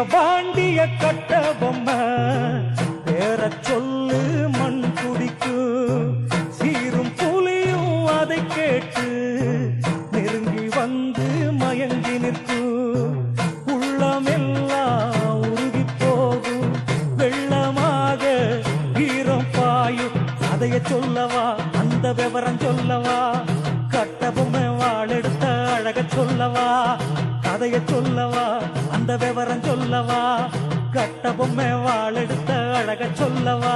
வீரபாண்டிய கட்ட பொம்மை பேர சொல்லு மண் குடிக்கும் சீரும் புலியும் அதை கேட்டு நெருங்கி வந்து மயங்கி நிற்கும் உள்ளமெல்லாம் உருகி போகும் வெள்ளமாக வீரம் பாயும் அதைய சொல்லவா அந்த விவரம் சொல்லவா கட்ட பொம்மை வாழெடுத்த அழக சொல்லவா கதைய சொல்லவா அந்த விவரம் சொல்லவா கட்ட பொம்மை வாழெடுத்த அழக சொல்லவா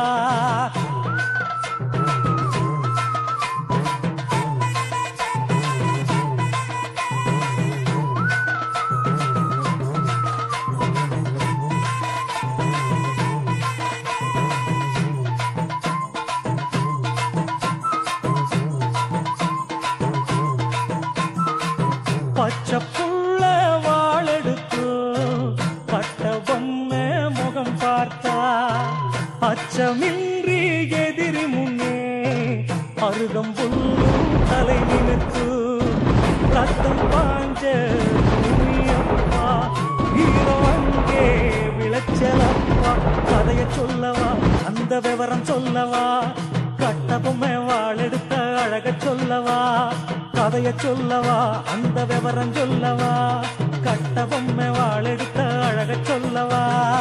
பச்சை புள்ள வாழெடுத்து பட்ட பொம்மை முகம் பார்த்தா அச்சமின்றி எதிரி முன்னே அருகம் புல்லும் தலை நிமித்து ரத்தம் பாஞ்ச பூமியப்பா ஹீரோ அங்கே விளைச்சலப்பா கதைய சொல்லவா அந்த விவரம் சொல்லவா கட்ட பொம்மை வாழெடுத்த அழக சொல்லவா கதைய சொல்லவா அந்த விவரம் சொல்லவா கட்ட பொம்மை வாழெடுத்த அழக சொல்லவா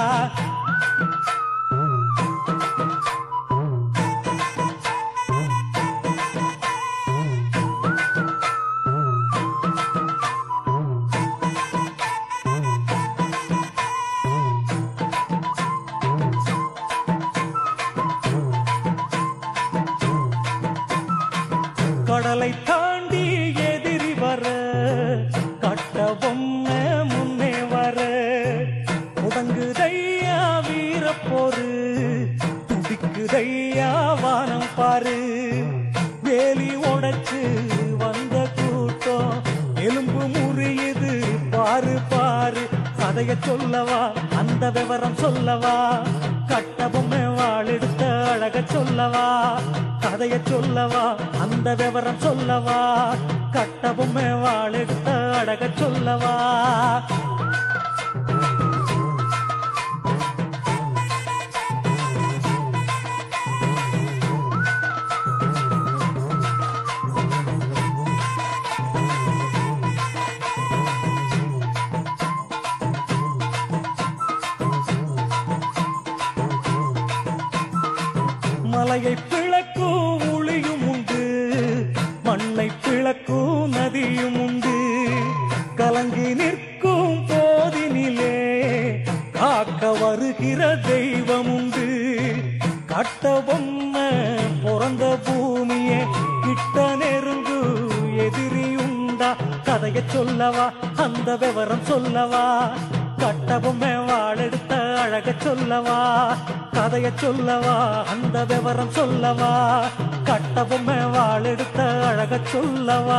கடலை தாண்டி எதிரி வர கட்ட பொம்மை முன்னே வர முடங்குதையா வீரப்போரு துடிக்குதையா வானம் பாரு வேலி உடைச்சு வந்த கூட்டம் எலும்பு முறியுது பாரு பாரு கதைய சொல்லவா அந்த விவரம் சொல்லவா கட்ட பொம்மை வாழெடுத்த அழக சொல்லவா கதைய சொல்லவா அந்த விவரம் சொல்லவா கட்ட பொம்மை வாழெடுத்த அழக சொல்லவா மலையை பிளக்கும் ஒளியும் உண்டு மண்ணை பிளக்கும் நதியும் உண்டு கலங்கி நிற்கும் போதினிலே காக்க வருகிற தெய்வம் உண்டு கட்ட பொம்மை பிறந்த பூமியே கிட்ட நெருங்கு எதிரி உண்டா கதைய சொல்லவா அந்த விவரம் சொல்லவா கட்ட பொம்மை வாழெடுத்த அழக சொல்லவா கதைய சொல்லவா அந்த விவரம் சொல்லவா கட்ட பொம்மை வாழெடுத்த அழக சொல்லவா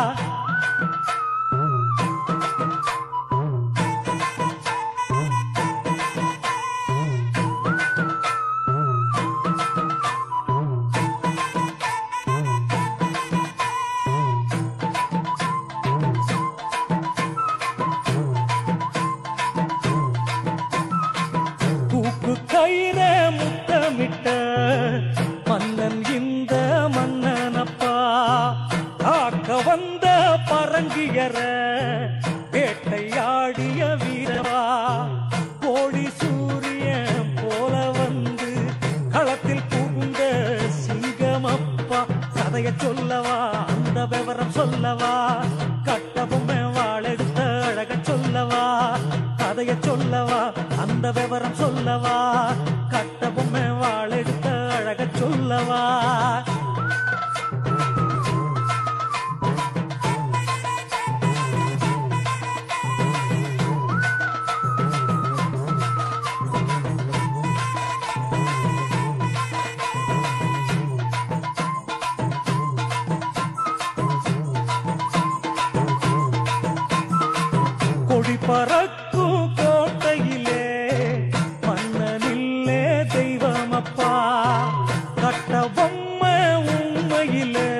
தூக்கு கயிற முத்தமிட்ட மன்னன் இந்த மன்னனப்பா காக்க வந்த பரங்கியர வேட்டையாடிய வீரவா கோழி சூரியன் போல வந்து களத்தில் புகுந்த சிங்கமப்பா கதைய சொல்லவா அந்த விவரம் சொல்லவா கட்ட பொம்மை வாழெடுத்த அழக சொல்லவா கதைய சொல்லவா அந்த விவரம் சொல்லவா கட்ட பொம்மை வாழெடுத்த அழக சொல்லவா கொடி பறக்கும் கோட்டையிலே மன்னனில்லே தெய்வமப்பா கட்ட பொம்மை உண்மையிலே